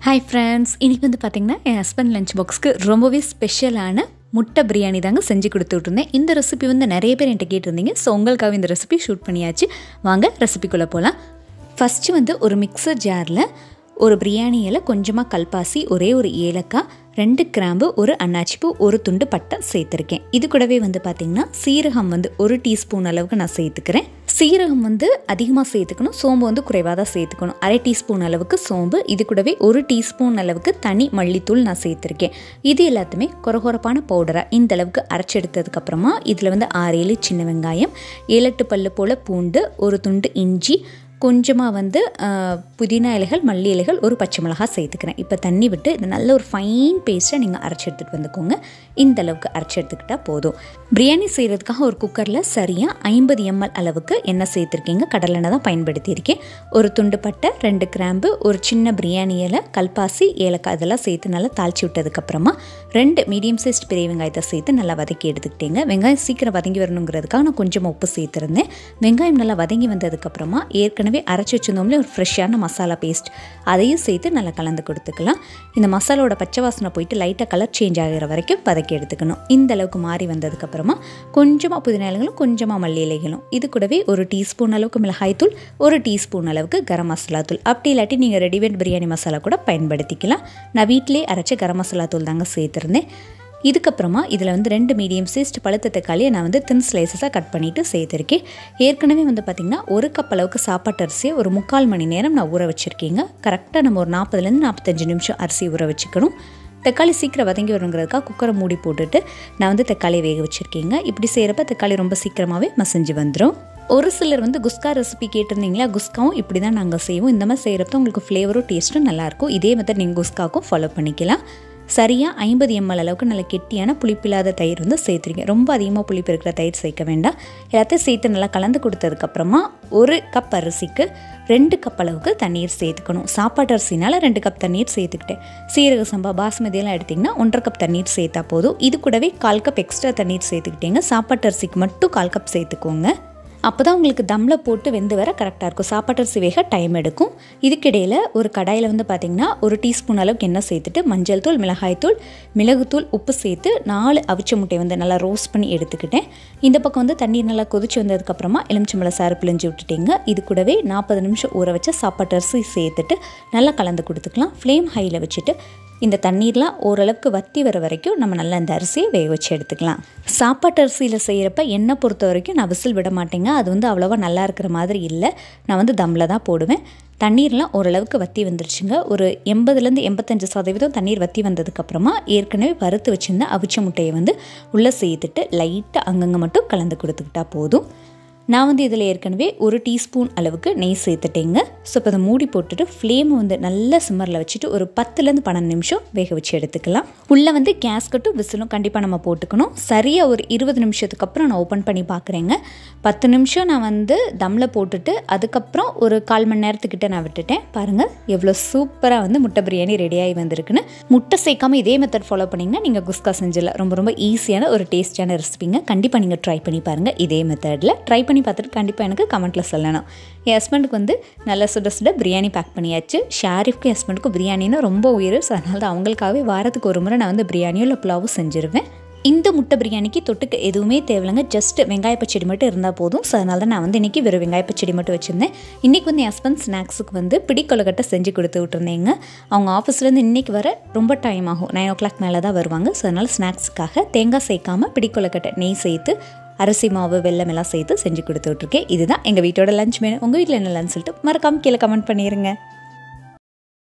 hi friends இன்றைக்கி வந்து பார்த்திங்கன்னா என் ஹஸ்பண்ட் லஞ்ச் பாக்ஸ்க்கு ரொம்பவே ஸ்பெஷலான முட்டை பிரியாணி தாங்க செஞ்சு கொடுத்து விட்ருந்தேன் இந்த ரெசிபி வந்து நிறைய பேர் என்கிட்ட கேட்டிருந்தீங்க ஸோ உங்களுக்காக இந்த ரெசிபி ஷூட் பண்ணியாச்சு வாங்க ரெசிபிக்குள்ளே போகலாம் ஃபஸ்ட்டு வந்து ஒரு மிக்சர் ஜாரில் ஒரு பிரியாணி இலை கொஞ்சமாக கல்பாசி ஒரே ஒரு ஏலக்காய் ரெண்டு கிராம்பு ஒரு அன்னாச்சிப்பூ ஒரு துண்டு பட்டை சேர்த்துருக்கேன் இது கூடவே வந்து பார்த்திங்கன்னா சீரகம் வந்து ஒரு டீஸ்பூன் அளவுக்கு நான் சேர்த்துக்கிறேன் சீரகம் வந்து அதிகமாக சேர்த்துக்கணும் சோம்பு வந்து குறைவாக தான் சேர்த்துக்கணும் அரை டீஸ்பூன் அளவுக்கு சோம்பு இது கூடவே ஒரு டீஸ்பூன் அளவுக்கு தனி மல்லித்தூள் நான் சேர்த்துருக்கேன் இது எல்லாத்தையுமே கொரகொரப்பான பவுடராக இந்த அளவுக்கு அரைச்செடுத்ததுக்கப்புறமா இதில் வந்து ஆறு ஏழு சின்ன வெங்காயம் ஏழெட்டு பல்லு போல் பூண்டு ஒரு துண்டு இஞ்சி கொஞ்சமாக வந்து ஆஹ், புதினா இலைகள் மல்லி இலைகள் ஒரு பச்சை மிளகாய் சேர்த்துக்கிறேன் இப்போ தண்ணி விட்டு இது நல்ல ஒரு ஃபைன் பேஸ்ட்டை நீங்கள் அரைச்சி எடுத்துகிட்டு வந்துக்கோங்க இந்த அளவுக்கு அரைச்சி எடுத்துக்கிட்டால் போதும் பிரியாணி செய்கிறதுக்காக ஒரு குக்கரில் சரியாக ஐம்பது எம்எல் அளவுக்கு எண்ணெய் சேர்த்துருக்கீங்க கடலெண்ணெய் தான் பயன்படுத்தியிருக்கேன் ஒரு துண்டு பட்டை ரெண்டு கிராம்பு ஒரு சின்ன பிரியாணி இலை கல்பாசி ஏலக்காய் இதெல்லாம் சேர்த்து நல்லா தாளிச்சு விட்டதுக்கப்புறமா ரெண்டு மீடியம் சைஸ்ட் பெரிய வெங்காயத்தை சேர்த்து நல்லா வதக்கி எடுத்துக்கிட்டேங்க வெங்காயம் சீக்கிரம் வதங்கி வரணுங்கிறதுக்காக நான் கொஞ்சமாக உப்பு சேர்த்துருந்தேன் வெங்காயம் நல்லா வதங்கி வந்ததுக்கப்புறமா ஏற்கனவே அரைச்சி வச்சிருந்தோம்ல ஒரு ஃப்ரெஷ்ஷான மசாலா பேஸ்ட் அதையும் சேர்த்து நல்லா கலந்து கொடுத்துக்கலாம் இந்த மசாலாவோட பச்சை வாசனை போயிட்டு லைட்டாக கலர் சேஞ்ச் ஆகிற வரைக்கும் வதக்கி எடுத்துக்கணும் இந்த அளவுக்கு மாறி வந்ததுக்கப்புறமா கொஞ்சமாக புதினா இலைகளும் கொஞ்சமாக மல்லி இலைகளும் இது கூடவே ஒரு டீஸ்பூன் அளவுக்கு மிளகாய்த்தூள் ஒரு டீஸ்பூன் அளவுக்கு கரம் மசாலா தூள் அப்படி இல்லாட்டி நீங்கள் ரெடிமேட் பிரியாணி மசாலா கூட பயன்படுத்திக்கலாம் நான் வீட்டிலே அரைச்ச கரம் மசாலா தூள் தாங்க சேர்த்துருந்தேன் இதுக்கப்புறமா இதில் வந்து ரெண்டு மீடியம் சைஸ்ட் பழுத்த தக்காளியை நான் வந்து தின் ஸ்லைசஸாக கட் பண்ணிவிட்டு சேர்த்துருக்கேன் ஏற்கனவே வந்து பார்த்திங்கன்னா ஒரு கப் அளவுக்கு சாப்பாட்டு அரிசியை ஒரு முக்கால் மணி நேரம் நான் ஊற வச்சுருக்கீங்க கரெக்டாக நம்ம ஒரு நாற்பதுலேருந்து நாற்பத்தஞ்சு நிமிஷம் அரிசி ஊற வச்சுக்கணும் தக்காளி சீக்கிரம் வதங்கி வருங்கிறதுக்காக குக்கரை மூடி போட்டுட்டு நான் வந்து தக்காளி வேக வச்சுருக்கீங்க இப்படி செய்கிறப்ப தக்காளி ரொம்ப சீக்கிரமாகவே மசிஞ்சு வந்துடும் ஒரு சிலர் வந்து குஸ்கா ரெசிபி கேட்டிருந்தீங்களா குஸ்காவும் இப்படி தான் நாங்கள் செய்வோம் இந்த மாதிரி செய்கிறப்ப உங்களுக்கு ஃப்ளேவரும் டேஸ்ட்டும் நல்லாயிருக்கும் இதே மெத்தட் நீங்கள் குஸ்காவுக்கும் ஃபாலோ பண்ணிக்கலாம் சரியாக ஐம்பது எம்எல் அளவுக்கு நல்ல கெட்டியான புளிப்பில்லாத தயிர் வந்து சேர்த்துருங்க ரொம்ப அதிகமாக புளிப்பு இருக்கிற தயிர் சேர்க்க வேண்டாம் எல்லாத்தையும் சேர்த்து நல்லா கலந்து கொடுத்ததுக்கப்புறமா ஒரு கப் அரிசிக்கு ரெண்டு கப் அளவுக்கு தண்ணீர் சேர்த்துக்கணும் சாப்பாட்டு அரிசினால ரெண்டு கப் தண்ணீர் சேர்த்துக்கிட்டேன் சீரக சம்பா பாஸ்மதியெல்லாம் எடுத்திங்கன்னா ஒன்றரை கப் தண்ணீர் சேர்த்தா போதும் இது கூடவே கால் கப் எக்ஸ்ட்ரா தண்ணீர் சேர்த்துக்கிட்டீங்க சாப்பாட்டு அரிசிக்கு மட்டும் கால் கப் சேர்த்துக்கோங்க அப்போ தான் உங்களுக்கு தம்மில் போட்டு வெந்து வர கரெக்டாக இருக்கும் சாப்பாட்டு அரிசி வேக டைம் எடுக்கும் இதுக்கிடையில் ஒரு கடாயில் வந்து பார்த்திங்கன்னா ஒரு டீஸ்பூன் அளவுக்கு எண்ணெய் சேர்த்துட்டு மஞ்சள் தூள் மிளகாய்த்தூள் மிளகுத்தூள் உப்பு சேர்த்து நாலு அவிச்ச முட்டையை வந்து நல்லா ரோஸ்ட் பண்ணி எடுத்துக்கிட்டேன் இந்த பக்கம் வந்து தண்ணீர் நல்லா கொதிச்சு வந்ததுக்கப்புறமா எலுமிச்சம்பழ சாறு பிழிஞ்சு விட்டுட்டீங்க இது கூடவே நாற்பது நிமிஷம் ஊற வச்ச சாப்பாட்டு அரிசி சேர்த்துட்டு நல்லா கலந்து கொடுத்துக்கலாம் ஃப்ளேம் ஹையில் வச்சுட்டு இந்த தண்ணீர்லாம் ஓரளவுக்கு வத்தி வர வரைக்கும் நம்ம நல்லா இந்த அரிசியை வேக வச்சு எடுத்துக்கலாம் சாப்பாட்டு அரிசியில் செய்கிறப்ப எண்ணெய் பொறுத்த வரைக்கும் நான் விசில் விட மாட்டேங்க அது வந்து அவ்வளோவா நல்லா இருக்கிற மாதிரி இல்லை நான் வந்து தம்மில் தான் போடுவேன் தண்ணீர்லாம் ஓரளவுக்கு வத்தி வந்துருச்சுங்க ஒரு எண்பதுலேருந்து எண்பத்தஞ்சு சதவீதம் தண்ணீர் வத்தி வந்ததுக்கப்புறமா ஏற்கனவே வறுத்து வச்சிருந்த அவிச்ச முட்டையை வந்து உள்ளே சேர்த்துட்டு லைட்டாக அங்கங்கே மட்டும் கலந்து கொடுத்துக்கிட்டா போதும் நான் வந்து இதில் ஏற்கனவே ஒரு டீஸ்பூன் அளவுக்கு நெய் சேர்த்துட்டேங்க ஸோ இப்போ அதை மூடி போட்டுட்டு ஃப்ளேமை வந்து நல்ல சிம்மரில் வச்சுட்டு ஒரு பத்துலேருந்து பன்னெண்டு நிமிஷம் வேக வச்சு எடுத்துக்கலாம் உள்ளே வந்து கேஸ் கட்டும் விசிலும் கண்டிப்பாக நம்ம போட்டுக்கணும் சரியாக ஒரு இருபது நிமிஷத்துக்கு அப்புறம் நான் ஓப்பன் பண்ணி பார்க்குறேங்க பத்து நிமிஷம் நான் வந்து தம்மில் போட்டுட்டு அதுக்கப்புறம் ஒரு கால் மணி நேரத்துக்கிட்ட நான் விட்டுட்டேன் பாருங்கள் எவ்வளோ சூப்பராக வந்து முட்டை பிரியாணி ரெடியாகி வந்திருக்குன்னு முட்டை சேர்க்காம இதே மெத்தட் ஃபாலோ பண்ணிங்கன்னா நீங்கள் குஸ்கா செஞ்சிடலாம் ரொம்ப ரொம்ப ஈஸியான ஒரு டேஸ்டியான ரெசிபிங்க கண்டிப்பாக நீங்கள் ட்ரை பண்ணி பாருங்கள் இதே மெத்தடில் ட்ரை பண்ணி பார்த்துட்டு கண்டிப்பாக எனக்கு கமெண்ட்டில் சொல்லணும் என் ஹஸ்பண்டுக்கு வந்து நல்லா சுட சுட பிரியாணி பேக் பண்ணியாச்சு ஷாரிஃப்க்கு என் ஹஸ்பண்டுக்கும் பிரியாணின்னா ரொம்ப உயிர் ஸோ அதனால தான் அவங்களுக்காகவே வாரத்துக்கு ஒரு முறை நான் வந்து பிரியாணியோ இல்லை புலாவும் செஞ்சுருவேன் இந்த முட்டை பிரியாணிக்கு தொட்டுக்க எதுவுமே தேவையில்லைங்க ஜஸ்ட் வெங்காய பச்சடி மட்டும் இருந்தால் போதும் ஸோ அதனால தான் நான் வந்து இன்றைக்கி வெறும் வெங்காய பச்சடி மட்டும் வச்சுருந்தேன் இன்றைக்கி வந்து என் ஹஸ்பண்ட் ஸ்நாக்ஸுக்கு வந்து பிடிக்கொலக்கட்டை செஞ்சு கொடுத்து விட்டுருந்தேங்க அவங்க ஆஃபீஸ்லேருந்து இன்றைக்கி வர ரொம்ப டைம் ஆகும் நைன் ஓ கிளாக் மேலே தான் வருவாங்க ஸோ அதனால் ஸ்நாக்ஸுக்காக தேங்காய் சேர்க்காம பிடிக்கொலக்கட்டை நெய் சேர்த்து அரிசி மாவு வெல்லம் எல்லாம் சேர்த்து செஞ்சு கொடுத்து விட்ருக்கேன் இதுதான் எங்கள் வீட்டோட லஞ்ச் மெனு உங்கள் வீட்டில் என்ன லஞ்ச் சொல்லிட்டு மறக்காம கீழே கமெண்ட் பண்ணிடுங்க